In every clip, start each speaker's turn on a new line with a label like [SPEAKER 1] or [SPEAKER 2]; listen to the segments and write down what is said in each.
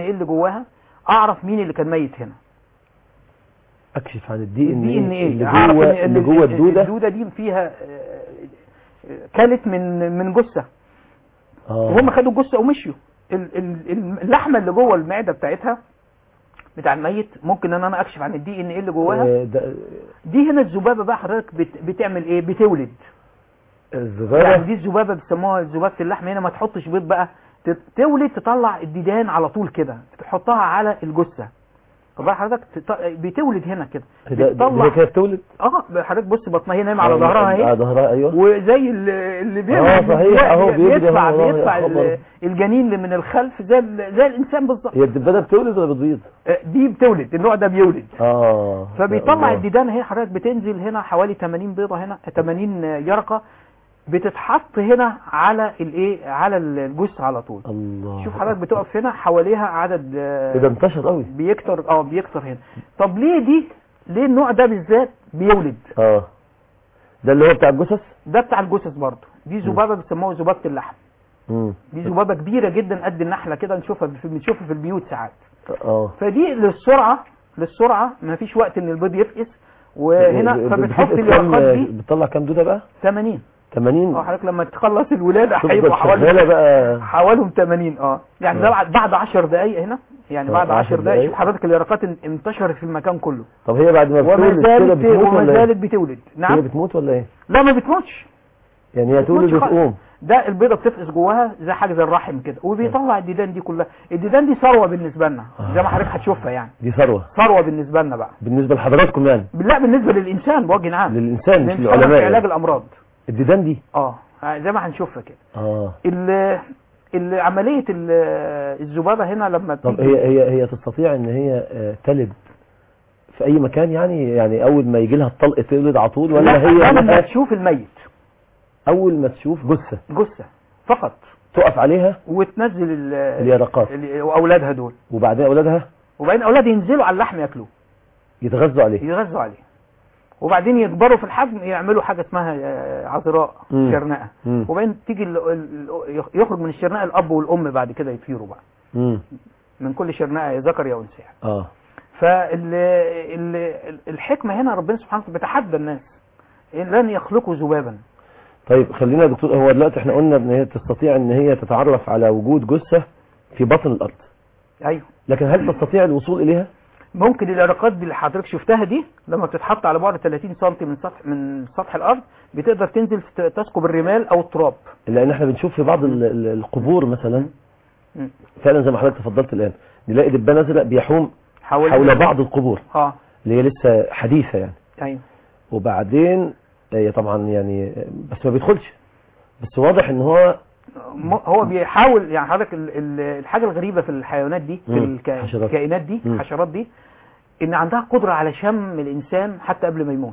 [SPEAKER 1] ايه اللي جواها اعرف مين اللي كان ميت هنا
[SPEAKER 2] اكشف عن الدي ان
[SPEAKER 1] الدي ان
[SPEAKER 2] ايه
[SPEAKER 1] ايه
[SPEAKER 2] اللي
[SPEAKER 1] اعرف
[SPEAKER 2] جوه
[SPEAKER 1] ان
[SPEAKER 2] اللي
[SPEAKER 1] ال-
[SPEAKER 2] جوه
[SPEAKER 1] ال-
[SPEAKER 2] الدوده
[SPEAKER 1] الدوده دي فيها آه، آه، كلت من من جثه
[SPEAKER 2] اه
[SPEAKER 1] وهم خدوا الجثه ومشيوا ال- ال- اللحمه اللي جوه المعده بتاعتها بتاع الميت ممكن ان انا اكشف عن الدي ان ايه اللي جواها
[SPEAKER 2] آه، ده-
[SPEAKER 1] دي هنا الذبابه بقى حضرتك بت- بتعمل ايه بتولد يعني
[SPEAKER 2] الذبابه
[SPEAKER 1] دي الذبابه بيسموها ذبابه اللحم هنا ما تحطش بيض بقى ت- تولد تطلع الديدان على طول كده تحطها على الجثه طب حضرتك تط- بتولد هنا كده
[SPEAKER 2] ده- ده-
[SPEAKER 1] بتطلع
[SPEAKER 2] هي كده بتولد
[SPEAKER 1] اه حضرتك بص بطنها هي نايمه على
[SPEAKER 2] آه،
[SPEAKER 1] ظهرها
[SPEAKER 2] على
[SPEAKER 1] اهي
[SPEAKER 2] ظهرها ايوه
[SPEAKER 1] وزي اللي اللي
[SPEAKER 2] آه،
[SPEAKER 1] بيعمل
[SPEAKER 2] صحيح، أهو بيجري
[SPEAKER 1] بيدفع
[SPEAKER 2] أهو، والله
[SPEAKER 1] بيدفع
[SPEAKER 2] يا
[SPEAKER 1] ال-
[SPEAKER 2] خبر.
[SPEAKER 1] الجنين اللي من الخلف زي ال- زي الانسان بالظبط
[SPEAKER 2] هي الدبانه بتولد ولا بتبيض
[SPEAKER 1] آه، دي بتولد النوع ده بيولد
[SPEAKER 2] اه يا
[SPEAKER 1] فبيطلع
[SPEAKER 2] الله.
[SPEAKER 1] الديدان هي حضرتك بتنزل هنا حوالي 80 بيضه هنا 80 يرقه بتتحط هنا على الايه على الجثه على طول
[SPEAKER 2] الله
[SPEAKER 1] شوف حضرتك بتقف هنا حواليها عدد آه،
[SPEAKER 2] كده انتشر قوي
[SPEAKER 1] بيكتر اه بيكتر هنا طب ليه دي ليه النوع ده بالذات بيولد
[SPEAKER 2] اه ده اللي هو بتاع الجثث
[SPEAKER 1] ده بتاع الجثث برضه دي ذبابه بيسموها ذبابه اللحم
[SPEAKER 2] امم
[SPEAKER 1] دي ذبابه كبيره جدا قد النحله كده نشوفها في بنشوفها في البيوت ساعات
[SPEAKER 2] اه
[SPEAKER 1] فدي للسرعه للسرعه ما فيش وقت ان البيض يفقس وهنا
[SPEAKER 2] ب-
[SPEAKER 1] فبتحط
[SPEAKER 2] بتبقى
[SPEAKER 1] اليرقات
[SPEAKER 2] كام-
[SPEAKER 1] دي
[SPEAKER 2] بتطلع كام دوده بقى
[SPEAKER 1] 80
[SPEAKER 2] 80
[SPEAKER 1] اه حضرتك لما تخلص الولاده
[SPEAKER 2] تفضل
[SPEAKER 1] هيبقوا
[SPEAKER 2] شغاله
[SPEAKER 1] حوالي
[SPEAKER 2] بقى
[SPEAKER 1] حوالهم 80 اه يعني ده
[SPEAKER 2] آه.
[SPEAKER 1] بعد بعد 10 دقائق هنا يعني
[SPEAKER 2] آه،
[SPEAKER 1] بعد
[SPEAKER 2] 10
[SPEAKER 1] 10 دقائق
[SPEAKER 2] دقايق.
[SPEAKER 1] شوف حضرتك اليرقات ان- انتشرت في المكان كله
[SPEAKER 2] طب هي بعد ما
[SPEAKER 1] وما
[SPEAKER 2] بتولد كده
[SPEAKER 1] زالت
[SPEAKER 2] بتموت
[SPEAKER 1] وما
[SPEAKER 2] ولا ايه؟
[SPEAKER 1] زالت بتولد
[SPEAKER 2] هي
[SPEAKER 1] نعم
[SPEAKER 2] بتموت ولا ايه؟
[SPEAKER 1] لا ما بتموتش
[SPEAKER 2] يعني هي تولد
[SPEAKER 1] بتموتش خالص.
[SPEAKER 2] وتقوم
[SPEAKER 1] ده البيضه بتفقس جواها زي حاجه زي الرحم كده وبيطلع الديدان دي كلها الديدان دي ثروه بالنسبه لنا زي ما حضرتك هتشوفها يعني
[SPEAKER 2] دي ثروه
[SPEAKER 1] ثروه بالنسبه لنا بقى
[SPEAKER 2] بالنسبه لحضراتكم يعني
[SPEAKER 1] لا بالنسبه للانسان بوجه عام
[SPEAKER 2] للانسان مش
[SPEAKER 1] بنستخدم في
[SPEAKER 2] للعلماء
[SPEAKER 1] علاج
[SPEAKER 2] يعني.
[SPEAKER 1] الامراض
[SPEAKER 2] الديدان دي
[SPEAKER 1] اه زي ما هنشوفها كده
[SPEAKER 2] اه
[SPEAKER 1] ال ال- عمليه ال- الذبابه هنا لما
[SPEAKER 2] طب
[SPEAKER 1] بتيجي
[SPEAKER 2] هي هي هي تستطيع ان هي آه، تلد في اي مكان يعني يعني اول ما يجي لها الطلق تولد على طول ولا
[SPEAKER 1] لا
[SPEAKER 2] هي
[SPEAKER 1] لما
[SPEAKER 2] لها
[SPEAKER 1] تشوف الميت
[SPEAKER 2] اول ما تشوف جثه
[SPEAKER 1] جثه فقط
[SPEAKER 2] تقف عليها
[SPEAKER 1] وتنزل ال-
[SPEAKER 2] اليرقات
[SPEAKER 1] ال- واولادها دول
[SPEAKER 2] وبعدين اولادها
[SPEAKER 1] وبعدين اولاد ينزلوا على اللحم ياكلوه
[SPEAKER 2] يتغذوا عليه
[SPEAKER 1] يغذوا عليه وبعدين يكبروا في الحجم يعملوا حاجه اسمها آه، عذراء
[SPEAKER 2] مم.
[SPEAKER 1] شرنقه
[SPEAKER 2] مم.
[SPEAKER 1] وبعدين تيجي ال- ال- يخرج من الشرنقه الاب والام بعد كده يطيروا بقى
[SPEAKER 2] امم
[SPEAKER 1] من كل شرنقه يا ذكر يا انثى
[SPEAKER 2] اه
[SPEAKER 1] فالحكمه هنا ربنا سبحانه وتعالى بيتحدى الناس إن لن يخلقوا ذبابا
[SPEAKER 2] طيب خلينا يا دكتور هو دلوقتي احنا قلنا ان هي تستطيع ان هي تتعرف على وجود جثه في بطن الارض
[SPEAKER 1] ايوه
[SPEAKER 2] لكن هل تستطيع الوصول اليها
[SPEAKER 1] ممكن العلاقات دي اللي حضرتك شفتها دي لما بتتحط على بعد 30 سم من سطح من سطح الارض بتقدر تنزل ت- تسكب الرمال او التراب
[SPEAKER 2] لان احنا بنشوف في بعض ال- ال- القبور مثلا
[SPEAKER 1] مم.
[SPEAKER 2] فعلا زي ما حضرتك تفضلت الان نلاقي دبان ازرق بيحوم
[SPEAKER 1] حول
[SPEAKER 2] حول بعض القبور
[SPEAKER 1] اه
[SPEAKER 2] اللي هي لسه حديثه يعني
[SPEAKER 1] ايوه
[SPEAKER 2] وبعدين هي طبعا يعني بس ما بيدخلش بس واضح ان هو
[SPEAKER 1] م- هو بيحاول يعني حضرتك ال- ال- الحاجه الغريبه في الحيوانات دي في
[SPEAKER 2] مم.
[SPEAKER 1] الك-
[SPEAKER 2] حشرات.
[SPEAKER 1] الكائنات دي
[SPEAKER 2] مم.
[SPEAKER 1] الحشرات دي ان عندها قدره على شم الانسان حتى قبل ما يموت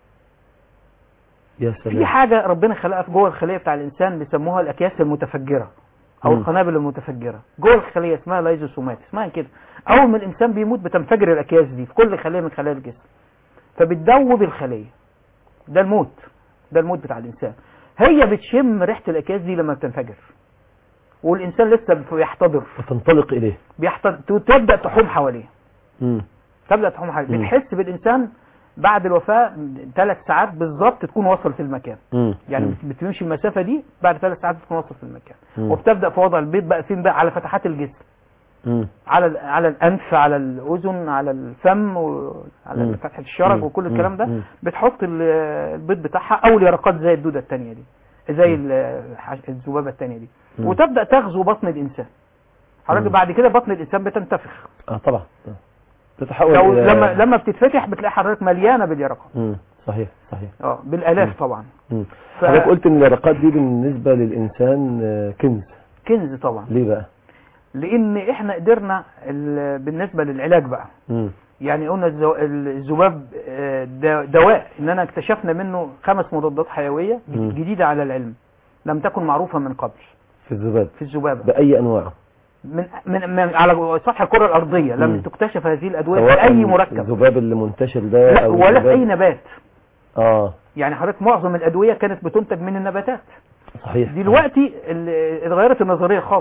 [SPEAKER 2] يا
[SPEAKER 1] في
[SPEAKER 2] سلام
[SPEAKER 1] حاجه ربنا خلقها في جوه الخليه بتاع الانسان بيسموها الاكياس المتفجره او
[SPEAKER 2] مم.
[SPEAKER 1] القنابل المتفجره جوه الخليه اسمها لايزوسومات اسمها كده اول ما الانسان بيموت بتنفجر الاكياس دي في كل خليه من خلايا الجسم فبتدوب الخليه ده الموت ده الموت بتاع الانسان هي بتشم ريحه الاكياس دي لما بتنفجر والانسان لسه بيحتضر
[SPEAKER 2] وتنطلق اليه
[SPEAKER 1] بيحتضر تبدا تحوم حواليه
[SPEAKER 2] مم.
[SPEAKER 1] تبدا تحوم حواليه
[SPEAKER 2] مم.
[SPEAKER 1] بتحس بالانسان بعد الوفاه ثلاث ساعات بالظبط تكون وصلت المكان
[SPEAKER 2] مم.
[SPEAKER 1] يعني
[SPEAKER 2] مم.
[SPEAKER 1] بت- بتمشي المسافه دي بعد ثلاث ساعات بتكون وصلت في المكان
[SPEAKER 2] مم.
[SPEAKER 1] وبتبدا في وضع البيض بقى فين بقى على فتحات الجسم
[SPEAKER 2] مم.
[SPEAKER 1] على ال- على الانف على الاذن على الفم وعلى
[SPEAKER 2] مم.
[SPEAKER 1] فتحه الشرج
[SPEAKER 2] مم.
[SPEAKER 1] وكل
[SPEAKER 2] مم.
[SPEAKER 1] الكلام ده
[SPEAKER 2] مم.
[SPEAKER 1] بتحط ال- البيض بتاعها او اليرقات زي الدوده الثانيه دي زي ال- الحش- الذبابه الثانيه دي
[SPEAKER 2] مم.
[SPEAKER 1] وتبدا تغزو بطن الانسان حضرتك
[SPEAKER 2] مم.
[SPEAKER 1] بعد كده بطن الانسان بتنتفخ
[SPEAKER 2] اه طبعا آه. تتحول
[SPEAKER 1] لو
[SPEAKER 2] إلى-
[SPEAKER 1] لما لما بتتفتح بتلاقي حضرتك مليانه باليرقات
[SPEAKER 2] مم. صحيح صحيح
[SPEAKER 1] اه بالالاف
[SPEAKER 2] مم.
[SPEAKER 1] طبعا
[SPEAKER 2] مم.
[SPEAKER 1] ف-
[SPEAKER 2] حضرتك قلت ان اليرقات دي بالنسبه للانسان آه، كنز
[SPEAKER 1] كنز طبعا
[SPEAKER 2] ليه بقى
[SPEAKER 1] لان احنا قدرنا ال- بالنسبه للعلاج بقى
[SPEAKER 2] مم.
[SPEAKER 1] يعني قلنا الزو- الذباب آه، دا- دواء اننا اكتشفنا منه خمس مضادات حيويه
[SPEAKER 2] مم.
[SPEAKER 1] جديده على العلم لم تكن معروفه من قبل
[SPEAKER 2] في الذباب
[SPEAKER 1] في الذبابه
[SPEAKER 2] باي انواعه
[SPEAKER 1] من, من, من على سطح الكره الارضيه لم
[SPEAKER 2] مم.
[SPEAKER 1] تكتشف هذه الادويه
[SPEAKER 2] سواء
[SPEAKER 1] في اي مركب
[SPEAKER 2] الذباب اللي منتشر ده
[SPEAKER 1] لا
[SPEAKER 2] او
[SPEAKER 1] ولا في اي
[SPEAKER 2] الذباب-
[SPEAKER 1] نبات
[SPEAKER 2] اه
[SPEAKER 1] يعني حضرتك معظم الادويه كانت بتنتج من النباتات
[SPEAKER 2] صحيح
[SPEAKER 1] دلوقتي ال- اتغيرت النظريه خالص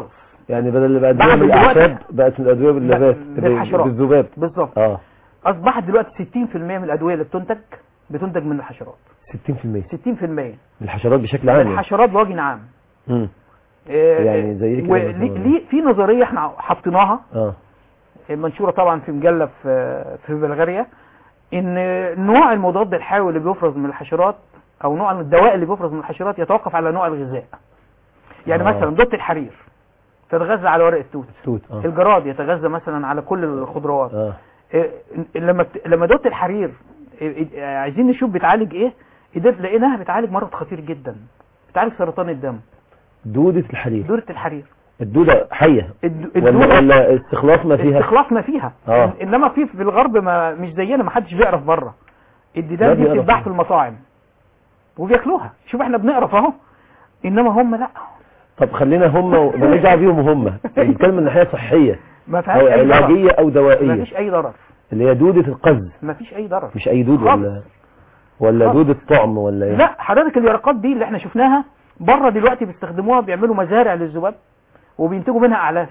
[SPEAKER 2] يعني بدل الادويه
[SPEAKER 1] بعد
[SPEAKER 2] بالاعشاب
[SPEAKER 1] دلوقتي-
[SPEAKER 2] بقت من الادويه باللبات
[SPEAKER 1] بالحشرات.
[SPEAKER 2] بالذباب
[SPEAKER 1] بالظبط
[SPEAKER 2] اه
[SPEAKER 1] اصبحت دلوقتي 60% من الادويه اللي بتنتج بتنتج من الحشرات
[SPEAKER 2] 60%
[SPEAKER 1] 60%
[SPEAKER 2] من الحشرات بشكل عام يعني.
[SPEAKER 1] الحشرات بوجه عام
[SPEAKER 2] مم.
[SPEAKER 1] آه،
[SPEAKER 2] يعني زي كده
[SPEAKER 1] ولي-
[SPEAKER 2] مثلاً.
[SPEAKER 1] ليه- في نظريه احنا حطيناها
[SPEAKER 2] اه
[SPEAKER 1] منشوره طبعا في مجله في في بلغاريا ان نوع المضاد الحيوي اللي بيفرز من الحشرات او نوع الدواء اللي بيفرز من الحشرات يتوقف على نوع الغذاء يعني
[SPEAKER 2] آه.
[SPEAKER 1] مثلا ضد الحرير تتغذى على ورق التوت
[SPEAKER 2] توت اه
[SPEAKER 1] الجراد يتغذى مثلا على كل الخضروات
[SPEAKER 2] اه
[SPEAKER 1] إيه، لما بت... لما دوت الحرير إيه، إيه، عايزين نشوف بتعالج ايه قدرت لقيناها بتعالج مرض خطير جدا بتعالج سرطان الدم
[SPEAKER 2] دودة الحرير
[SPEAKER 1] دورة الحرير
[SPEAKER 2] الدودة حية
[SPEAKER 1] الد...
[SPEAKER 2] ولا
[SPEAKER 1] الدورة
[SPEAKER 2] ولا استخلاص ما فيها
[SPEAKER 1] استخلاص ما فيها
[SPEAKER 2] آه.
[SPEAKER 1] إن- انما في في الغرب ما مش زينا ما حدش بيعرف بره
[SPEAKER 2] لا
[SPEAKER 1] الديدان دي
[SPEAKER 2] بيعرف.
[SPEAKER 1] بتتباع في المطاعم وبياكلوها شوف احنا بنقرف اهو انما هم لا
[SPEAKER 2] طب خلينا هم ماليش دعوه بيهم هم بنتكلم من ناحيه صحيه
[SPEAKER 1] ما فيهاش
[SPEAKER 2] او
[SPEAKER 1] اي ضرر
[SPEAKER 2] علاجيه او
[SPEAKER 1] ما
[SPEAKER 2] دوائيه
[SPEAKER 1] فيش اي ضرر
[SPEAKER 2] اللي هي دودة القز
[SPEAKER 1] ما فيش اي ضرر
[SPEAKER 2] مش اي دود
[SPEAKER 1] خالص.
[SPEAKER 2] ولا ولا
[SPEAKER 1] خالص.
[SPEAKER 2] دودة طعم ولا ايه
[SPEAKER 1] لا حضرتك اليرقات دي اللي احنا شفناها بره دلوقتي بيستخدموها بيعملوا مزارع للذباب وبينتجوا منها اعلاف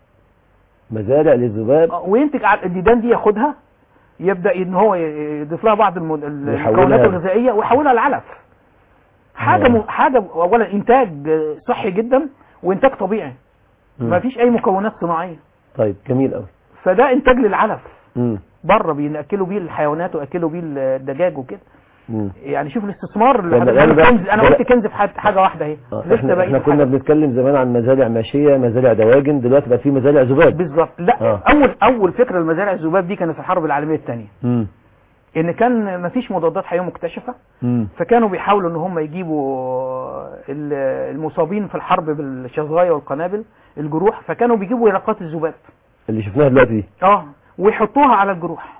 [SPEAKER 2] مزارع للذباب
[SPEAKER 1] آه، وينتج على- الديدان دي ياخدها يبدا ان هو ي- يضيف لها بعض المد- ال-
[SPEAKER 2] ويحولها.
[SPEAKER 1] المكونات الغذائيه ويحولها لعلف حاجه
[SPEAKER 2] آه.
[SPEAKER 1] م... حاجه اولا انتاج آه، صحي جدا وانتاج طبيعي
[SPEAKER 2] مم.
[SPEAKER 1] ما فيش اي مكونات صناعيه
[SPEAKER 2] طيب جميل قوي
[SPEAKER 1] فده انتاج للعلف
[SPEAKER 2] امم
[SPEAKER 1] بره بياكلوا بيه الحيوانات واكلوا بيه الدجاج وكده
[SPEAKER 2] امم
[SPEAKER 1] يعني شوف الاستثمار اللي
[SPEAKER 2] يعني
[SPEAKER 1] حضرتك-
[SPEAKER 2] أنا بقى-
[SPEAKER 1] كنز انا
[SPEAKER 2] بقى-
[SPEAKER 1] قلت كنز في حاجه حاجة واحده اهي
[SPEAKER 2] آه،
[SPEAKER 1] لسه
[SPEAKER 2] احنا
[SPEAKER 1] باقي
[SPEAKER 2] احنا كنا
[SPEAKER 1] حاجة.
[SPEAKER 2] بنتكلم زمان عن مزارع ماشيه مزارع دواجن دلوقتي بقى في مزارع ذباب
[SPEAKER 1] بالظبط لا
[SPEAKER 2] آه.
[SPEAKER 1] اول اول فكره المزارع الذباب دي كانت في الحرب العالميه الثانيه
[SPEAKER 2] امم
[SPEAKER 1] ان كان مفيش مضادات حيويه مكتشفه
[SPEAKER 2] امم
[SPEAKER 1] فكانوا بيحاولوا ان هم يجيبوا ال- المصابين في الحرب بالشظايا والقنابل الجروح فكانوا بيجيبوا يرقات الذباب
[SPEAKER 2] اللي شفناها دلوقتي دي
[SPEAKER 1] اه ويحطوها على الجروح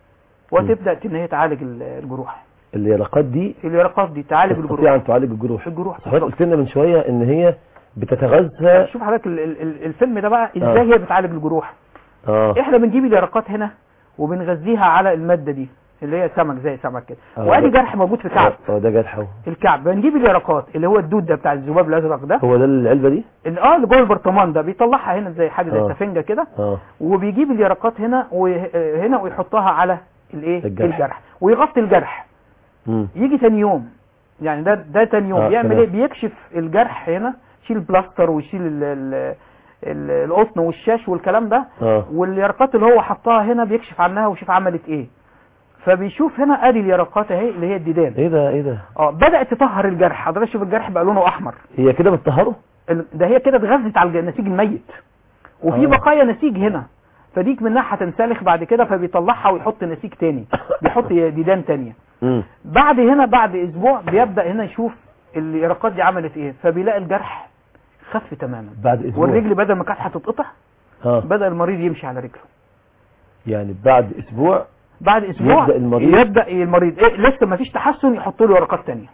[SPEAKER 1] وتبدا ان هي تعالج ال- الجروح
[SPEAKER 2] اليرقات دي
[SPEAKER 1] اليرقات دي تعالج
[SPEAKER 2] تستطيع
[SPEAKER 1] الجروح
[SPEAKER 2] ان تعالج الجروح
[SPEAKER 1] الجروح
[SPEAKER 2] حضرتك قلت لنا من شويه ان هي بتتغذى
[SPEAKER 1] شوف حضرتك ال- ال- ال- الفيلم ده بقى
[SPEAKER 2] آه.
[SPEAKER 1] ازاي هي بتعالج الجروح
[SPEAKER 2] اه
[SPEAKER 1] احنا بنجيب اليرقات هنا وبنغذيها على الماده دي اللي هي سمك زي سمك كده
[SPEAKER 2] آه.
[SPEAKER 1] وادي جرح موجود في كعب
[SPEAKER 2] اه ده جرح اهو
[SPEAKER 1] الكعب بنجيب اليرقات اللي هو الدود ده بتاع الذباب الازرق ده
[SPEAKER 2] هو ده العلبه دي
[SPEAKER 1] اللي اه اللي جوه البرطمان ده بيطلعها هنا زي حاجه زي
[SPEAKER 2] آه.
[SPEAKER 1] سفنجه كده
[SPEAKER 2] اه
[SPEAKER 1] وبيجيب اليرقات هنا وهنا ويحطها على الايه
[SPEAKER 2] الجرح.
[SPEAKER 1] الجرح ويغطي الجرح
[SPEAKER 2] امم
[SPEAKER 1] يجي تاني يوم يعني ده ده تاني يوم
[SPEAKER 2] آه،
[SPEAKER 1] بيعمل
[SPEAKER 2] تمام.
[SPEAKER 1] ايه بيكشف الجرح هنا يشيل البلاستر ويشيل ال- ال- ال- القطن والشاش والكلام ده
[SPEAKER 2] اه
[SPEAKER 1] واليرقات اللي هو حطها هنا بيكشف عنها ويشوف عملت ايه فبيشوف هنا ادي اليرقات اهي اللي هي الديدان
[SPEAKER 2] ايه ده ايه ده
[SPEAKER 1] اه بدات تطهر الجرح حضرتك شوف الجرح بقى لونه احمر
[SPEAKER 2] هي كده بتطهره
[SPEAKER 1] ال- ده هي كده اتغذت على النسيج الميت وفي
[SPEAKER 2] آه.
[SPEAKER 1] بقايا نسيج هنا فديك منها هتنسلخ بعد كده فبيطلعها ويحط نسيج تاني بيحط ديدان تانية
[SPEAKER 2] امم
[SPEAKER 1] بعد هنا بعد اسبوع بيبدا هنا يشوف اليرقات دي عملت ايه فبيلاقي الجرح خف تماما
[SPEAKER 2] بعد اسبوع
[SPEAKER 1] والرجل بدل ما كانت هتتقطع
[SPEAKER 2] اه
[SPEAKER 1] بدا المريض يمشي على رجله
[SPEAKER 2] يعني بعد اسبوع
[SPEAKER 1] بعد اسبوع
[SPEAKER 2] يبدأ المريض-
[SPEAKER 1] يبدا المريض إيه لسه ما فيش تحسن يحط له ورقات تانية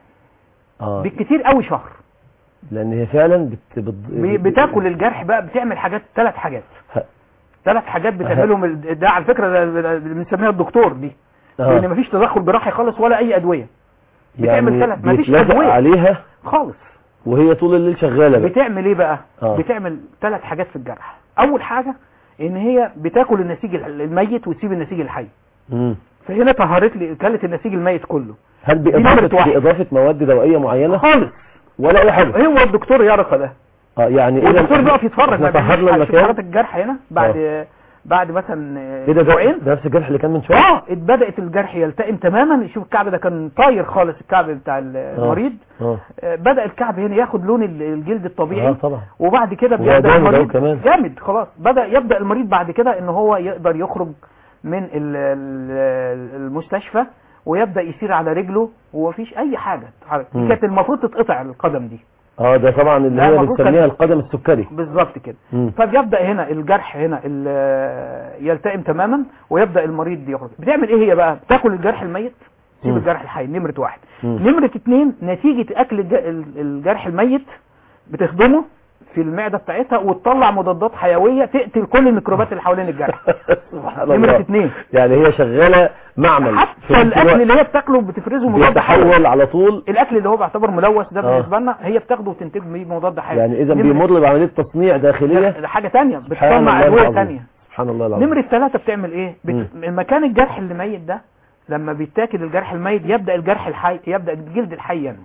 [SPEAKER 2] اه
[SPEAKER 1] بالكتير قوي شهر
[SPEAKER 2] لان هي فعلا بت... بت...
[SPEAKER 1] بي- بتاكل الجرح بقى بتعمل حاجات ثلاث حاجات
[SPEAKER 2] ه-
[SPEAKER 1] ثلاث حاجات بتعملهم ال- ده على فكره ده- ده بنسميها الدكتور دي
[SPEAKER 2] آه.
[SPEAKER 1] لان مفيش تدخل جراحي خالص ولا اي ادويه بتعمل
[SPEAKER 2] يعني
[SPEAKER 1] ثلاث مفيش
[SPEAKER 2] بيتلزق
[SPEAKER 1] ادويه
[SPEAKER 2] عليها
[SPEAKER 1] خالص
[SPEAKER 2] وهي طول الليل شغاله بقى
[SPEAKER 1] بتعمل ايه بقى
[SPEAKER 2] آه.
[SPEAKER 1] بتعمل ثلاث حاجات في الجرح اول حاجه ان هي بتاكل النسيج ال- الميت وتسيب النسيج الحي
[SPEAKER 2] مم.
[SPEAKER 1] فهنا طهرت لي كلت النسيج الميت كله
[SPEAKER 2] هل
[SPEAKER 1] دي نمرة
[SPEAKER 2] باضافه
[SPEAKER 1] واحد.
[SPEAKER 2] باضافه مواد دوائيه معينه
[SPEAKER 1] خالص
[SPEAKER 2] ولا اي حاجه
[SPEAKER 1] هو الدكتور يرقى ده
[SPEAKER 2] اه يعني إذا
[SPEAKER 1] والدكتور
[SPEAKER 2] إحنا-
[SPEAKER 1] بيقف يتفرج
[SPEAKER 2] احنا
[SPEAKER 1] ما بيعملش
[SPEAKER 2] طهرنا
[SPEAKER 1] حاجة. شوف
[SPEAKER 2] المكان
[SPEAKER 1] حضرتك الجرح هنا بعد بعد مثلا
[SPEAKER 2] ايه ده ده
[SPEAKER 1] اسبوعين
[SPEAKER 2] ده نفس الجرح اللي كان من شويه
[SPEAKER 1] اه بدات الجرح يلتئم تماما شوف الكعب ده كان طاير خالص الكعب بتاع المريض
[SPEAKER 2] اه
[SPEAKER 1] آه، بدا الكعب هنا ياخد لون ال- الجلد الطبيعي
[SPEAKER 2] اه طبعا
[SPEAKER 1] وبعد كده
[SPEAKER 2] وهو
[SPEAKER 1] بيبدا
[SPEAKER 2] جامد أهو
[SPEAKER 1] المريض
[SPEAKER 2] كمان.
[SPEAKER 1] جامد خلاص بدا يبدا المريض بعد كده ان هو يقدر يخرج من ال- ال- المستشفى ويبدا يسير على رجله ومفيش اي حاجه تتحرك. دي
[SPEAKER 2] مم.
[SPEAKER 1] كانت المفروض تتقطع القدم دي
[SPEAKER 2] اه ده طبعا اللي
[SPEAKER 1] لا،
[SPEAKER 2] هي
[SPEAKER 1] المفروض
[SPEAKER 2] بنسميها
[SPEAKER 1] كان-
[SPEAKER 2] القدم السكري
[SPEAKER 1] بالظبط كده
[SPEAKER 2] مم.
[SPEAKER 1] فبيبدا هنا الجرح هنا ال- يلتئم تماما ويبدا المريض يخرج بتعمل ايه هي بقى بتاكل الجرح الميت تسيب
[SPEAKER 2] مم.
[SPEAKER 1] الجرح الحي نمره واحد
[SPEAKER 2] مم.
[SPEAKER 1] نمره اتنين نتيجه اكل الج- ال- الجرح الميت بتخدمه في المعده بتاعتها وتطلع مضادات حيويه تقتل كل الميكروبات اللي حوالين الجرح
[SPEAKER 2] سبحان
[SPEAKER 1] نمرة
[SPEAKER 2] الله
[SPEAKER 1] اتنين.
[SPEAKER 2] يعني هي شغالة معمل في
[SPEAKER 1] حتى
[SPEAKER 2] نفس
[SPEAKER 1] الاكل
[SPEAKER 2] الوقت
[SPEAKER 1] اللي هي بتاكله بتفرزه مضاد حيوي
[SPEAKER 2] بيتحول على طول
[SPEAKER 1] الاكل اللي هو بيعتبر ملوث ده
[SPEAKER 2] آه.
[SPEAKER 1] بالنسبه لنا هي بتاخده وتنتج بيه مضاد حيوي
[SPEAKER 2] يعني اذا
[SPEAKER 1] نمرة-
[SPEAKER 2] بيمر بعملية تصنيع داخلية
[SPEAKER 1] ده حاجه تانية
[SPEAKER 2] سبحان
[SPEAKER 1] بتصنع
[SPEAKER 2] الله
[SPEAKER 1] ادويه
[SPEAKER 2] العظيم.
[SPEAKER 1] تانية
[SPEAKER 2] سبحان الله العظيم
[SPEAKER 1] نمرة ثلاثة بتعمل ايه بت...
[SPEAKER 2] مم.
[SPEAKER 1] مكان الجرح اللي ميت ده لما بيتاكل الجرح الميت يبدا الجرح الحي يبدا الجلد الحي ينمو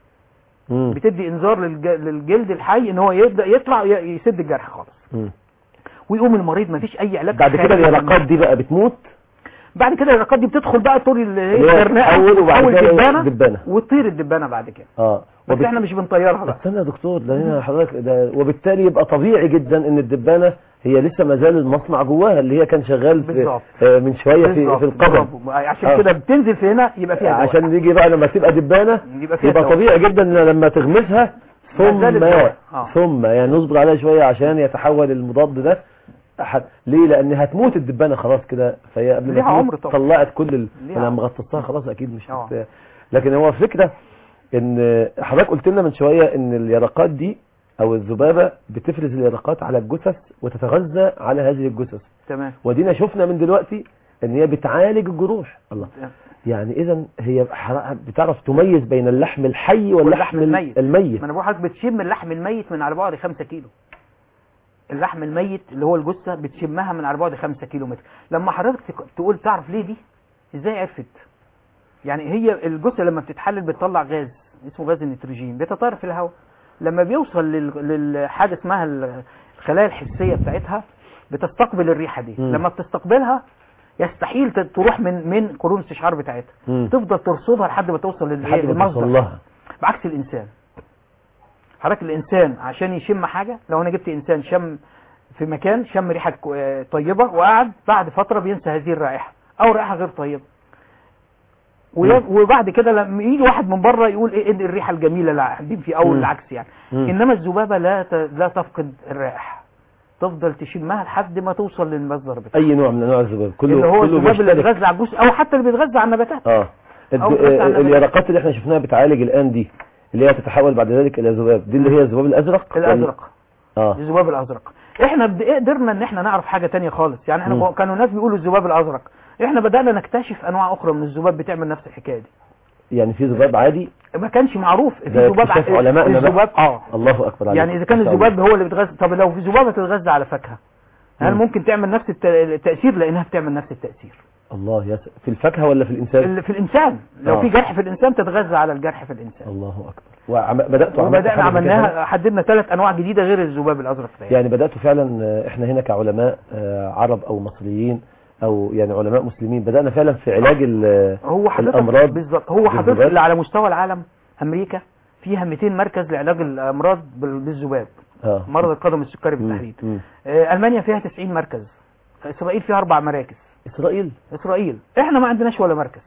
[SPEAKER 2] مم.
[SPEAKER 1] بتدي انذار للج... للجلد الحي ان هو يبدا يطلع ي... يسد الجرح خالص
[SPEAKER 2] مم.
[SPEAKER 1] ويقوم المريض مفيش اي علاج
[SPEAKER 2] بعد كده
[SPEAKER 1] خارجي
[SPEAKER 2] اليرقات دي بقى بتموت
[SPEAKER 1] بعد كده اليرقات دي بتدخل بقى طول ال-
[SPEAKER 2] اللي هي
[SPEAKER 1] الجرناء
[SPEAKER 2] تتحول وبعد
[SPEAKER 1] تتحول
[SPEAKER 2] كده
[SPEAKER 1] دبانه
[SPEAKER 2] دبانة.
[SPEAKER 1] وتطير الدبانه بعد كده
[SPEAKER 2] اه
[SPEAKER 1] بس
[SPEAKER 2] وبت-
[SPEAKER 1] احنا مش بنطيرها بقى
[SPEAKER 2] استنى يا دكتور ده هنا حضرتك ده وبالتالي يبقى طبيعي جدا ان الدبانه هي لسه ما زال المصنع جواها اللي هي كان شغال في
[SPEAKER 1] بالظبط.
[SPEAKER 2] آه، من شويه في
[SPEAKER 1] بالظبط،
[SPEAKER 2] في القدم
[SPEAKER 1] برافو. عشان
[SPEAKER 2] آه.
[SPEAKER 1] كده بتنزل في هنا يبقى فيها دواء.
[SPEAKER 2] عشان يجي بقى لما تبقى دبانه
[SPEAKER 1] يبقى فيها
[SPEAKER 2] يبقى
[SPEAKER 1] دواء.
[SPEAKER 2] طبيعي جدا ان لما تغمسها
[SPEAKER 1] ما
[SPEAKER 2] ثم
[SPEAKER 1] زال الدواء. آه.
[SPEAKER 2] ثم يعني نصبر عليها شويه عشان يتحول المضاد ده أحد. ليه لان هتموت الدبانه خلاص كده فهي قبل ما
[SPEAKER 1] ليها
[SPEAKER 2] تموت
[SPEAKER 1] عمر طبعا.
[SPEAKER 2] طلعت كل ال...
[SPEAKER 1] ليها
[SPEAKER 2] انا
[SPEAKER 1] عمر.
[SPEAKER 2] مغطستها خلاص اكيد مش
[SPEAKER 1] آه.
[SPEAKER 2] هت... لكن هو فكره ان حضرتك قلت لنا من شويه ان اليرقات دي او الذبابه بتفرز اليرقات على الجثث وتتغذى على هذه الجثث
[SPEAKER 1] تمام
[SPEAKER 2] ودينا شفنا من دلوقتي ان هي بتعالج الجروح الله يعني اذا هي حر- بتعرف تميز بين اللحم الحي واللحم
[SPEAKER 1] واللحم الميت.
[SPEAKER 2] الميت
[SPEAKER 1] ما انا بقول حضرتك بتشم اللحم الميت من على بعد 5 كيلو اللحم الميت اللي هو الجثه بتشمها من على بعد 5 كيلو متر لما حضرتك تك- تقول تعرف ليه دي ازاي عرفت يعني هي الجثه لما بتتحلل بتطلع غاز اسمه غاز النيتروجين بيتطاير في الهواء لما بيوصل لل- للحاجه اسمها ال- الخلايا الحسيه بتاعتها بتستقبل الريحه دي
[SPEAKER 2] مم.
[SPEAKER 1] لما بتستقبلها يستحيل ت- تروح من من قرون استشعار بتاعتها
[SPEAKER 2] مم.
[SPEAKER 1] تفضل ترصدها لحد ما توصل لل-
[SPEAKER 2] لحد ما
[SPEAKER 1] للمصدر
[SPEAKER 2] توصل لها
[SPEAKER 1] بعكس الانسان حضرتك الانسان عشان يشم حاجه لو انا جبت انسان شم في مكان شم ريحه كو- آه، طيبه وقعد بعد فتره بينسى هذه الرائحه او رائحه غير طيبه وي- وبعد كده لما يجي واحد من بره يقول ايه إيه الريحه الجميله اللي قاعدين فيه او
[SPEAKER 2] مم.
[SPEAKER 1] العكس يعني
[SPEAKER 2] مم.
[SPEAKER 1] انما الذبابه لا ت- لا تفقد الرائحة تفضل تشمها لحد ما توصل للمصدر بتاعها
[SPEAKER 2] اي نوع من انواع الذباب كله
[SPEAKER 1] اللي هو
[SPEAKER 2] كله
[SPEAKER 1] الذباب اللي
[SPEAKER 2] بيشترك.
[SPEAKER 1] بيتغذى على الجثث او حتى اللي بيتغذى على النباتات
[SPEAKER 2] اه الد-
[SPEAKER 1] أو بتغذى على
[SPEAKER 2] آه،
[SPEAKER 1] النبات.
[SPEAKER 2] اليرقات اللي احنا شفناها بتعالج الان دي اللي هي تتحول بعد ذلك الى ذباب دي اللي هي الذباب الازرق ولا-
[SPEAKER 1] الازرق
[SPEAKER 2] اه
[SPEAKER 1] الذباب الازرق احنا بد- قدرنا ان احنا نعرف حاجه تانية خالص يعني احنا
[SPEAKER 2] مم.
[SPEAKER 1] كانوا ناس بيقولوا الذباب الازرق احنا بدانا نكتشف انواع اخرى من الذباب بتعمل نفس الحكايه دي
[SPEAKER 2] يعني في ذباب عادي
[SPEAKER 1] ما كانش معروف في
[SPEAKER 2] ده
[SPEAKER 1] ذباب
[SPEAKER 2] اكتشاف
[SPEAKER 1] ع-
[SPEAKER 2] علمائنا بقى.
[SPEAKER 1] الذباب اه
[SPEAKER 2] الله اكبر عليك
[SPEAKER 1] يعني اذا كان
[SPEAKER 2] ما شاء الله.
[SPEAKER 1] الذباب هو اللي بيتغذى طب لو في ذبابه تتغذى على فاكهه هل
[SPEAKER 2] مم.
[SPEAKER 1] ممكن تعمل نفس الت- التاثير لانها بتعمل نفس التاثير
[SPEAKER 2] الله يا س... في الفاكهه ولا في الانسان
[SPEAKER 1] اللي في الانسان لو
[SPEAKER 2] آه.
[SPEAKER 1] في جرح في الانسان تتغذى على الجرح في الانسان
[SPEAKER 2] الله اكبر وعم... بداتوا عملتوا
[SPEAKER 1] وبدانا
[SPEAKER 2] حاجة زي كده؟
[SPEAKER 1] عملناها حددنا ثلاث انواع جديده غير الذباب الازرق ده
[SPEAKER 2] يعني بداتوا فعلا آه، احنا هنا كعلماء آه، عرب او مصريين او يعني علماء مسلمين بدانا فعلا في علاج ال-
[SPEAKER 1] هو حضرتك
[SPEAKER 2] الامراض
[SPEAKER 1] بالظبط هو حضرتك
[SPEAKER 2] بالذباب؟
[SPEAKER 1] اللي على مستوى العالم امريكا فيها 200 مركز لعلاج الامراض بال- بالذباب
[SPEAKER 2] اه
[SPEAKER 1] مرض القدم السكري
[SPEAKER 2] مم.
[SPEAKER 1] بالتحديد
[SPEAKER 2] مم.
[SPEAKER 1] آه، المانيا فيها 90 مركز اسرائيل فيها اربع مراكز
[SPEAKER 2] اسرائيل
[SPEAKER 1] اسرائيل احنا ما عندناش ولا مركز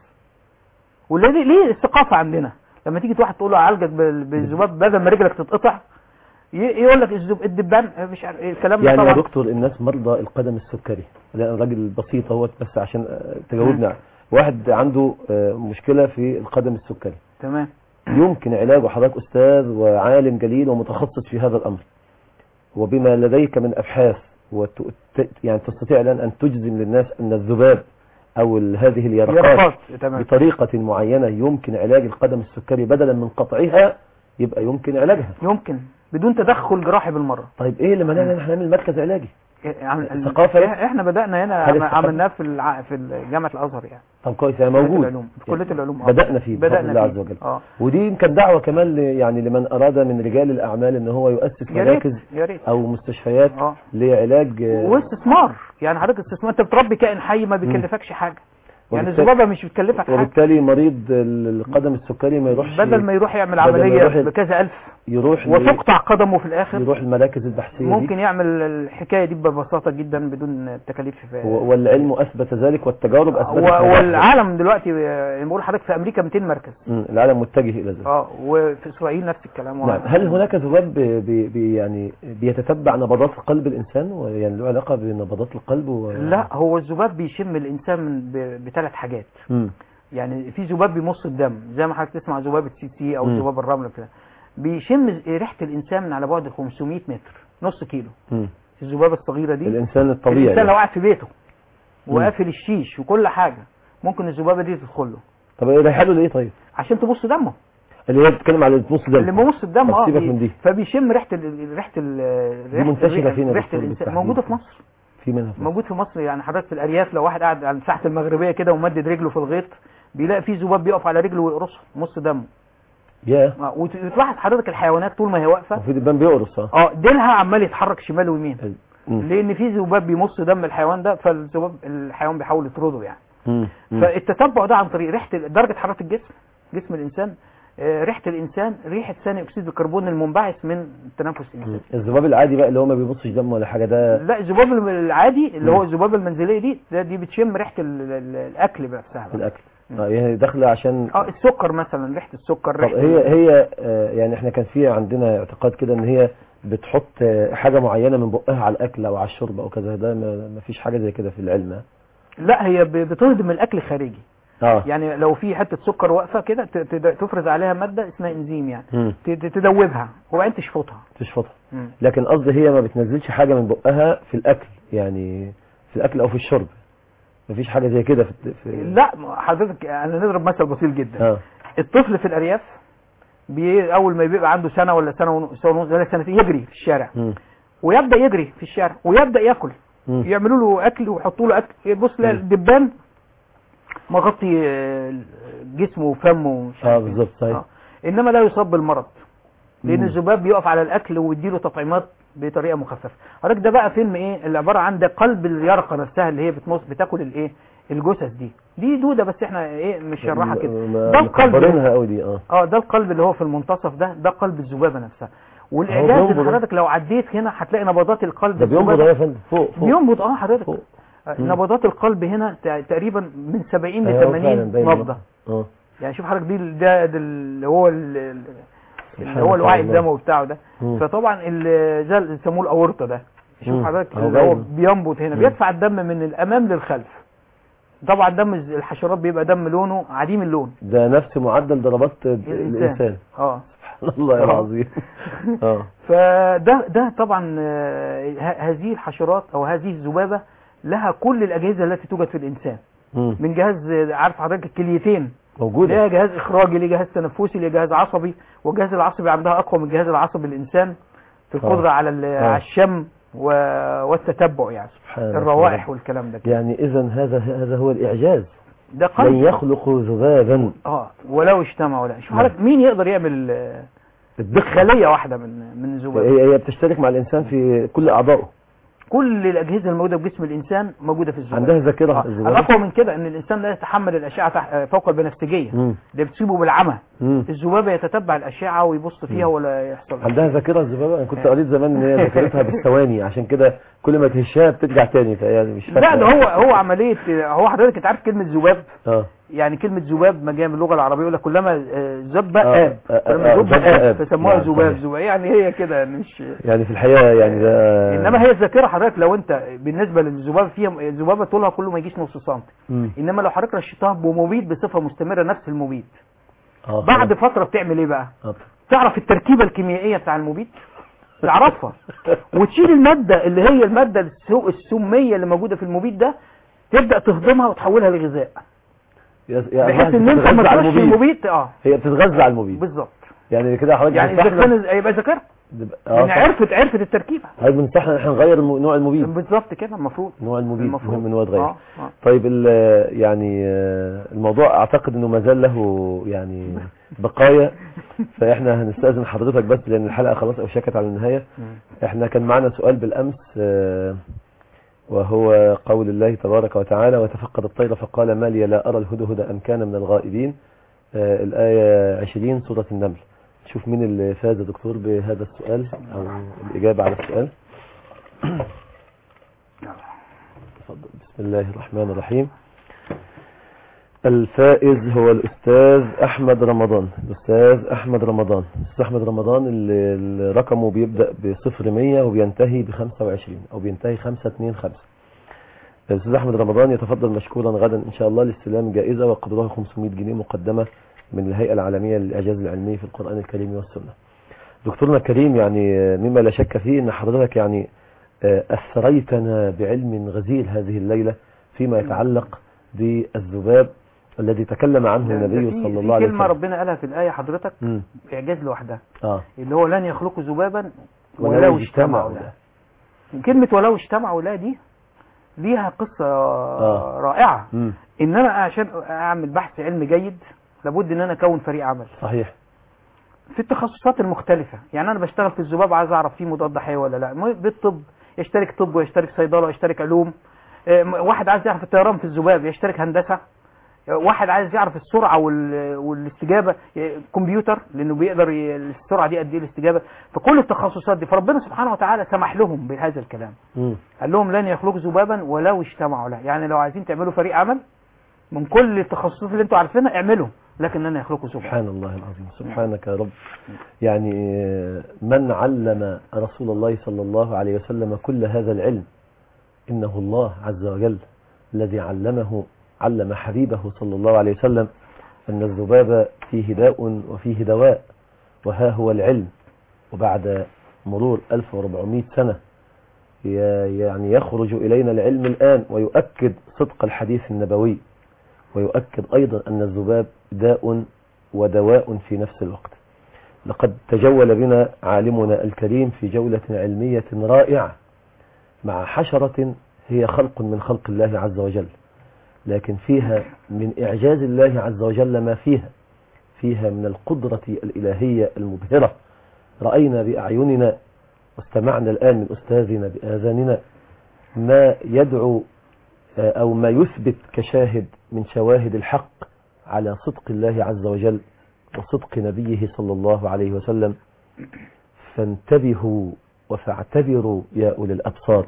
[SPEAKER 1] وليه ليه الثقافه عندنا لما تيجي واحد تقول له اعالجك بال- بالذباب بدل ما رجلك تتقطع ي- يقول لك الذب- الدبان آه، مش عارف إيه الكلام ده
[SPEAKER 2] يعني يا
[SPEAKER 1] طبعا
[SPEAKER 2] دكتور الناس مرضى القدم السكري ده أنا راجل بسيط اهوت بس عشان آه، تجاوبنا واحد عنده آه، مشكله في القدم السكري
[SPEAKER 1] تمام
[SPEAKER 2] يمكن علاجه حضرتك أستاذ وعالم جليل ومتخصص في هذا الأمر وبما لديك من أبحاث وت... ت- يعني تستطيع الآن أن تجزم للناس أن الذباب أو ال- هذه اليرقات
[SPEAKER 1] يرقات تمام
[SPEAKER 2] بطريقة معينة يمكن علاج القدم السكري بدلا من قطعها يبقى يمكن علاجها
[SPEAKER 1] يمكن بدون تدخل جراحي بالمره
[SPEAKER 2] طيب إيه اللي منعنا إن احنا نعمل مركز علاجي
[SPEAKER 1] عمل-
[SPEAKER 2] الثقافة بس؟
[SPEAKER 1] احنا بدأنا هنا
[SPEAKER 2] هل
[SPEAKER 1] عم-
[SPEAKER 2] الثقافة؟
[SPEAKER 1] عملناه في الع... في جامعة الازهر يعني
[SPEAKER 2] طب كويس يعني
[SPEAKER 1] كلية
[SPEAKER 2] موجود
[SPEAKER 1] العلوم في كلية العلوم آه.
[SPEAKER 2] بدأنا فيه بفضل
[SPEAKER 1] بدأنا
[SPEAKER 2] الله
[SPEAKER 1] فيه.
[SPEAKER 2] عز وجل
[SPEAKER 1] اه
[SPEAKER 2] ودي يمكن دعوة كمان ل- يعني لمن أراد من رجال الأعمال أن هو يؤسس
[SPEAKER 1] يا ريت
[SPEAKER 2] مراكز
[SPEAKER 1] يا ريت
[SPEAKER 2] أو مستشفيات
[SPEAKER 1] اه
[SPEAKER 2] لعلاج آه،
[SPEAKER 1] واستثمار يعني حضرتك استثمار انت بتربي كائن حي ما بيكلفكش حاجه يعني
[SPEAKER 2] وبالتالي-
[SPEAKER 1] الذبابه مش بتكلفك حاجه
[SPEAKER 2] وبالتالي مريض ال- القدم السكري ما يروحش
[SPEAKER 1] بدل ما يروح يعمل
[SPEAKER 2] بدل ما
[SPEAKER 1] عمليه
[SPEAKER 2] يروح ال-
[SPEAKER 1] بكذا الف
[SPEAKER 2] يروح ل-
[SPEAKER 1] وتقطع قدمه في الاخر
[SPEAKER 2] يروح المراكز البحثية
[SPEAKER 1] ممكن
[SPEAKER 2] دي
[SPEAKER 1] يعمل الحكايه دي ببساطه جدا بدون تكاليف
[SPEAKER 2] و- والعلم أثبت ذلك والتجارب أثبتت
[SPEAKER 1] و-
[SPEAKER 2] ذلك.
[SPEAKER 1] والعالم دلوقتي آه، بقول لحضرتك في امريكا 200 مركز
[SPEAKER 2] مم، العالم متجه إلى ذلك
[SPEAKER 1] اه وفي اسرائيل نفس الكلام
[SPEAKER 2] نعم هل هناك ذباب بي بي بي يعني بيتتبع نبضات قلب الإنسان ويعني له علاقة بنبضات القلب و...
[SPEAKER 1] لا هو الذباب بيشم الانسان من ب- بثلاث حاجات
[SPEAKER 2] مم.
[SPEAKER 1] يعني في ذباب بيمص الدم زي ما حضرتك تسمع ذباب السي سي او
[SPEAKER 2] مم.
[SPEAKER 1] ذباب الرمل كده بيشم ريحه الانسان من على بعد 500 متر نص كيلو
[SPEAKER 2] مم.
[SPEAKER 1] الذبابه الصغيره دي
[SPEAKER 2] الانسان الطبيعي
[SPEAKER 1] الانسان لو
[SPEAKER 2] يعني.
[SPEAKER 1] قاعد في بيته وقافل الشيش وكل حاجه ممكن الذبابه دي تدخل له
[SPEAKER 2] طب ايه رايحه له ليه طيب
[SPEAKER 1] عشان تبص دمه
[SPEAKER 2] اللي هي بتتكلم على النص ده
[SPEAKER 1] اللي بيبص الدم
[SPEAKER 2] طب
[SPEAKER 1] اه
[SPEAKER 2] سيبك
[SPEAKER 1] بي-
[SPEAKER 2] من دي.
[SPEAKER 1] فبيشم ريحه ال- ريحه ال- ريحه
[SPEAKER 2] منتشرة فين يا
[SPEAKER 1] ريحه
[SPEAKER 2] دكتور
[SPEAKER 1] الانسان
[SPEAKER 2] بالتحديد؟
[SPEAKER 1] موجوده في مصر
[SPEAKER 2] في منها في
[SPEAKER 1] موجود في مصر يعني حضرتك في الارياف لو واحد قاعد على ساحه المغربيه كده ومدد رجله في الغيط بيلاقي في ذباب بيقف على رجله ويقرصه نص دمه
[SPEAKER 2] يا
[SPEAKER 1] آه، وت- وتلاحظ حضرتك الحيوانات طول ما هي واقفه
[SPEAKER 2] وفي دبان بيقرص اه
[SPEAKER 1] اه ديلها عمال يتحرك شمال ويمين
[SPEAKER 2] مم.
[SPEAKER 1] لان في ذباب بيمص دم الحيوان ده فالذباب الحيوان بيحاول يطرده يعني
[SPEAKER 2] مم. مم.
[SPEAKER 1] فالتتبع ده عن طريق ريحه درجه حراره الجسم جسم الانسان آه، ريحه الانسان ريحه ثاني اكسيد الكربون المنبعث من تنفس الانسان
[SPEAKER 2] الذباب العادي بقى اللي هو ما بيبصش دم ولا حاجه ده
[SPEAKER 1] لا الذباب العادي اللي
[SPEAKER 2] مم.
[SPEAKER 1] هو الذبابه المنزليه دي ده دي بتشم ريحه ال- ال- الاكل بنفسها
[SPEAKER 2] في
[SPEAKER 1] بقى.
[SPEAKER 2] الاكل اه يعني داخله عشان
[SPEAKER 1] اه السكر مثلا ريحه السكر
[SPEAKER 2] طب
[SPEAKER 1] ريحه
[SPEAKER 2] هي هي آه، يعني احنا كان في عندنا اعتقاد كده ان هي بتحط آه، حاجه معينه من بقها على الاكل او على الشرب او كذا ده ما ما فيش حاجه زي كده في العلم ها؟
[SPEAKER 1] لا هي ب- بتهضم الاكل خارجي
[SPEAKER 2] اه
[SPEAKER 1] يعني لو في حته سكر واقفه كده ت- تد- تفرز عليها ماده اسمها انزيم يعني
[SPEAKER 2] مم.
[SPEAKER 1] ت- ت- تدوبها وبعدين تشفطها
[SPEAKER 2] تشفطها
[SPEAKER 1] مم.
[SPEAKER 2] لكن قصدي هي ما بتنزلش حاجه من بقها في الاكل يعني في الاكل او في الشرب ما فيش حاجه زي كده في, في
[SPEAKER 1] لا حضرتك انا نضرب مثل بسيط جدا
[SPEAKER 2] اه
[SPEAKER 1] الطفل في الارياف بي اول ما بيبقى عنده سنه ولا سنه ونص سنه ونص ولا سنتين يجري في الشارع
[SPEAKER 2] مم.
[SPEAKER 1] ويبدا يجري في الشارع ويبدا ياكل
[SPEAKER 2] مم.
[SPEAKER 1] يعملوا له اكل ويحطوا له اكل يبص لا
[SPEAKER 2] مم.
[SPEAKER 1] الدبان مغطي آه، جسمه وفمه ومش
[SPEAKER 2] اه
[SPEAKER 1] عارف إيه.
[SPEAKER 2] بالظبط صحيح
[SPEAKER 1] آه. انما لا يصاب بالمرض لان
[SPEAKER 2] مم.
[SPEAKER 1] الذباب بيقف على الاكل ويديله تطعيمات بطريقه مخففه حضرتك ده بقى فيلم ايه اللي عباره عن ده قلب اليرقه نفسها اللي هي بتمص بتاكل الايه الجثث دي دي دوده بس احنا ايه مش شرحها كده
[SPEAKER 2] ما-
[SPEAKER 1] ده القلب
[SPEAKER 2] مكبرينها قوي دي اه
[SPEAKER 1] اه ده القلب اللي هو في المنتصف ده ده قلب الذبابه نفسها
[SPEAKER 2] هو
[SPEAKER 1] والاعجاز ان
[SPEAKER 2] بينبض.
[SPEAKER 1] حضرتك لو عديت هنا هتلاقي نبضات القلب
[SPEAKER 2] ده بينبض
[SPEAKER 1] الذبابة-
[SPEAKER 2] يا فندم فوق فوق
[SPEAKER 1] بينبض اه حضرتك
[SPEAKER 2] فوق
[SPEAKER 1] آه،
[SPEAKER 2] مم.
[SPEAKER 1] نبضات القلب هنا تع- تقريبا من 70 ل
[SPEAKER 2] أيوة فعلا
[SPEAKER 1] 80
[SPEAKER 2] باين.
[SPEAKER 1] نبضه
[SPEAKER 2] اه
[SPEAKER 1] يعني شوف حضرتك دي ده, ده اللي هو ال- ال- اللي
[SPEAKER 2] سبحان
[SPEAKER 1] هو الوعي
[SPEAKER 2] الله.
[SPEAKER 1] الدموي بتاعه ده
[SPEAKER 2] مم.
[SPEAKER 1] فطبعا ال- زي اللي بيسموه الاورطه ده شوف
[SPEAKER 2] مم.
[SPEAKER 1] حضرتك
[SPEAKER 2] أهو
[SPEAKER 1] اللي هو
[SPEAKER 2] باين.
[SPEAKER 1] بينبض هنا
[SPEAKER 2] مم.
[SPEAKER 1] بيدفع الدم من الامام للخلف طبعا دم الز- الحشرات بيبقى دم لونه عديم اللون
[SPEAKER 2] ده نفس معدل ضربات
[SPEAKER 1] الانسان
[SPEAKER 2] الانسان
[SPEAKER 1] اه
[SPEAKER 2] سبحان الله
[SPEAKER 1] آه.
[SPEAKER 2] العظيم اه
[SPEAKER 1] فده ده طبعا آه، ه- هذه الحشرات او هذه الذبابه لها كل الاجهزه التي توجد في الانسان
[SPEAKER 2] مم.
[SPEAKER 1] من جهاز آه، عارف حضرتك الكليتين
[SPEAKER 2] موجوده
[SPEAKER 1] ليها جهاز اخراجي ليه جهاز تنفسي ليه جهاز عصبي والجهاز العصبي عندها اقوى من الجهاز العصبي الانسان في القدره
[SPEAKER 2] آه.
[SPEAKER 1] على ال-
[SPEAKER 2] آه.
[SPEAKER 1] على الشم و- والتتبع يعني
[SPEAKER 2] سبحان الله.
[SPEAKER 1] الروائح والكلام ده كده.
[SPEAKER 2] يعني اذا هذا هذا هو الاعجاز
[SPEAKER 1] ده
[SPEAKER 2] لن
[SPEAKER 1] قلب
[SPEAKER 2] يخلقوا ذبابا
[SPEAKER 1] اه ولو اجتمعوا لا شوف
[SPEAKER 2] نعم.
[SPEAKER 1] حضرتك مين يقدر يعمل آه،
[SPEAKER 2] الدقه
[SPEAKER 1] خليه واحده من من الذباب
[SPEAKER 2] هي هي بتشترك مع الانسان في كل اعضائه
[SPEAKER 1] كل الاجهزه الموجوده في جسم الانسان موجوده في الذباب
[SPEAKER 2] عندها ذاكره
[SPEAKER 1] آه.
[SPEAKER 2] الذبابة.
[SPEAKER 1] الاقوى من كده ان الانسان لا يتحمل الاشعه تح- آه، فوق البنفسجيه
[SPEAKER 2] مم.
[SPEAKER 1] ده بتصيبه بالعمى
[SPEAKER 2] مم.
[SPEAKER 1] الذبابه يتتبع الاشعه ويبص فيها
[SPEAKER 2] مم.
[SPEAKER 1] ولا يحصل
[SPEAKER 2] عندها ذاكره الذبابه انا كنت قريت زمان ان هي ذاكرتها بالثواني عشان كده كل ما تهشها بترجع تاني فيعني مش فاكره
[SPEAKER 1] لا ده هو هو عمليه هو حضرتك انت عارف كلمه ذباب
[SPEAKER 2] اه
[SPEAKER 1] يعني كلمه ذباب ما جايه من اللغه العربيه يقول لك كلما آه، ذب
[SPEAKER 2] آه،
[SPEAKER 1] آب
[SPEAKER 2] آه،
[SPEAKER 1] كلما
[SPEAKER 2] آه،
[SPEAKER 1] ذب
[SPEAKER 2] ذب
[SPEAKER 1] آب
[SPEAKER 2] آب.
[SPEAKER 1] فسموها
[SPEAKER 2] نعم،
[SPEAKER 1] ذباب
[SPEAKER 2] صحيح.
[SPEAKER 1] ذباب يعني هي كده يعني مش
[SPEAKER 2] يعني في الحقيقه يعني ده
[SPEAKER 1] انما هي الذاكره حضرتك لو انت بالنسبه للذبابه فيها الذبابه طولها كله ما يجيش نص سم
[SPEAKER 2] مم.
[SPEAKER 1] انما لو حضرتك رشيتها بمبيد بصفه مستمره نفس المبيد
[SPEAKER 2] آه،
[SPEAKER 1] بعد
[SPEAKER 2] خلاص.
[SPEAKER 1] فتره بتعمل ايه بقى
[SPEAKER 2] آه.
[SPEAKER 1] تعرف التركيبه الكيميائيه بتاع المبيد تعرفها وتشيل الماده اللي هي الماده السو- السميه اللي موجوده في المبيد ده تبدا تهضمها وتحولها لغذاء
[SPEAKER 2] يا- يا
[SPEAKER 1] بحيث ان انت
[SPEAKER 2] بتتغذى
[SPEAKER 1] ما
[SPEAKER 2] على
[SPEAKER 1] تخش
[SPEAKER 2] المبيد
[SPEAKER 1] المبيد اه
[SPEAKER 2] هي بتتغذى على المبيد
[SPEAKER 1] بالظبط
[SPEAKER 2] يعني كده حضرتك
[SPEAKER 1] يعني اذا
[SPEAKER 2] بتنصحنا-
[SPEAKER 1] كان يبقى ذاكرها
[SPEAKER 2] اه
[SPEAKER 1] لان
[SPEAKER 2] صح.
[SPEAKER 1] عرفت عرفت التركيبه
[SPEAKER 2] حضرتك بنصحنا ان احنا نغير الم- نوع المبيد
[SPEAKER 1] بالظبط كده المفروض
[SPEAKER 2] نوع المبيد
[SPEAKER 1] المفروض
[SPEAKER 2] مهم ان هو يتغير
[SPEAKER 1] اه اه
[SPEAKER 2] طيب ال- يعني آه، الموضوع اعتقد انه ما زال له يعني بقايا فاحنا هنستاذن حضرتك بس لان الحلقه خلاص اوشكت على النهايه
[SPEAKER 1] مم.
[SPEAKER 2] احنا كان معنا سؤال بالامس آه، وهو قول الله تبارك وتعالى وتفقد الطير فقال ما لي لا ارى الهدهد ام كان من الغائبين آه، الايه 20 سوره النمل شوف مين اللي فاز يا دكتور بهذا السؤال او الاجابه على السؤال تفضل بسم الله الرحمن الرحيم الفائز هو الأستاذ أحمد رمضان الأستاذ أحمد رمضان الأستاذ أحمد رمضان اللي اللي رقمه بيبدأ بصفر مية وبينتهي بخمسة وعشرين أو بينتهي خمسة اتنين خمسة الأستاذ أحمد رمضان يتفضل مشكورا غدا إن شاء الله لاستلام جائزة وقدرها 500 جنيه مقدمة من الهيئة العالمية للإعجاز العلمي في القرآن الكريم والسنة دكتورنا الكريم يعني آه، مما لا شك فيه ان حضرتك يعني آه، اثريتنا بعلم غزير هذه الليله فيما يتعلق بالذباب الذي تكلم عنه
[SPEAKER 1] ده
[SPEAKER 2] النبي
[SPEAKER 1] في-
[SPEAKER 2] صلى
[SPEAKER 1] في
[SPEAKER 2] الله عليه
[SPEAKER 1] كلمة
[SPEAKER 2] وسلم
[SPEAKER 1] ربنا قالها في الآية حضرتك
[SPEAKER 2] مم.
[SPEAKER 1] إعجاز لوحدها
[SPEAKER 2] اه
[SPEAKER 1] اللي هو لن يخلقوا ذبابا
[SPEAKER 2] ولو
[SPEAKER 1] ولو
[SPEAKER 2] اجتمعوا
[SPEAKER 1] اجتمعوا له كلمة ولو اجتمعوا لا دي ليها قصة رائعة
[SPEAKER 2] مم.
[SPEAKER 1] ان انا عشان اعمل بحث علمي جيد لابد ان انا اكون فريق عمل
[SPEAKER 2] صحيح
[SPEAKER 1] في التخصصات المختلفة يعني انا بشتغل في الذباب عايز اعرف فيه مضاد حيوي ولا لا م- بالطب يشترك طب ويشترك صيدلة ويشترك علوم آه، م- واحد عايز يعرف الطيران في الذباب يشترك هندسة آه، واحد عايز يعرف السرعة وال- والاستجابة آه، كمبيوتر لانه بيقدر ي- السرعة دي قد ايه الاستجابة فكل التخصصات دي فربنا سبحانه وتعالى سمح لهم بهذا الكلام
[SPEAKER 2] مم.
[SPEAKER 1] قال لهم لن يخلقوا ذبابا ولو اجتمعوا له يعني لو عايزين تعملوا فريق عمل من كل التخصصات اللي انتوا عارفينها اعملوا لكن لن يخلقوا ذبابا
[SPEAKER 2] سبحان الله العظيم سبحانك يا رب يعني آه، من علم رسول الله صلى الله عليه وسلم كل هذا العلم إنه الله عز وجل الذي علمه علم حبيبه صلى الله عليه وسلم أن الذباب فيه داء وفيه دواء وها هو العلم وبعد مرور 1400 سنة ي- يعني يخرج إلينا العلم الآن ويؤكد صدق الحديث النبوي ويؤكد أيضا أن الذباب داء ودواء في نفس الوقت لقد تجول بنا عالمنا الكريم في جولة علمية رائعة مع حشرة هي خلق من خلق الله عز وجل لكن فيها من إعجاز الله عز وجل ما فيها فيها من القدرة الإلهية المبهرة رأينا بأعيننا واستمعنا الآن من أستاذنا بآذاننا ما يدعو آه، أو ما يثبت كشاهد من شواهد الحق على صدق الله عز وجل وصدق نبيه صلى الله عليه وسلم فانتبهوا وفاعتبروا يا أولي الأبصار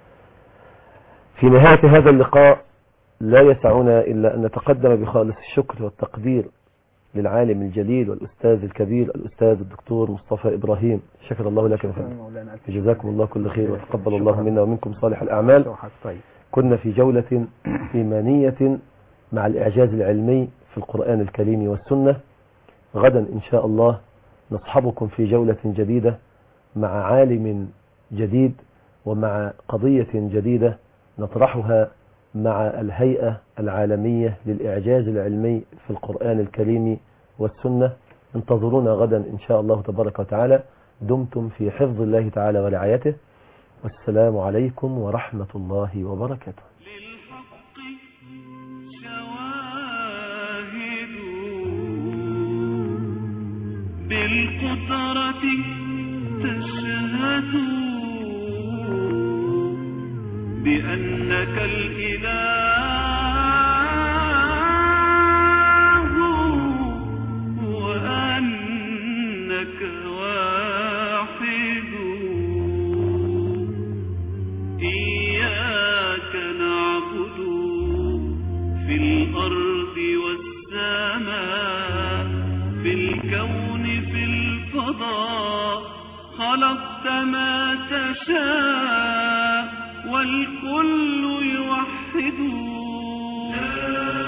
[SPEAKER 2] في نهاية هذا اللقاء لا يسعنا إلا أن نتقدم بخالص الشكر والتقدير للعالم الجليل والأستاذ الكبير الأستاذ الدكتور مصطفى إبراهيم شكر الله لك يا فندم
[SPEAKER 1] مولانا ألف
[SPEAKER 2] جزاكم الله كل خير وتقبل
[SPEAKER 1] شكراً.
[SPEAKER 2] الله منا ومنكم صالح الأعمال
[SPEAKER 1] شكراً. طيب
[SPEAKER 2] كنا في جولة إيمانية مع الإعجاز العلمي في القرآن الكريم والسنة غدا إن شاء الله نصحبكم في جولة جديدة مع عالم جديد ومع قضية جديدة نطرحها مع الهيئة العالمية للإعجاز العلمي في القرآن الكريم والسنة انتظرونا غدا إن شاء الله تبارك وتعالى دمتم في حفظ الله تعالى ورعايته والسلام عليكم ورحمة الله وبركاته
[SPEAKER 3] للحق شواهد بالقدرة تشهد بأنك الإله وأنك واحد إياك نعبد في الأرض والسماء في الكون في الفضاء خلقت ما تشاء والكل يوحد لا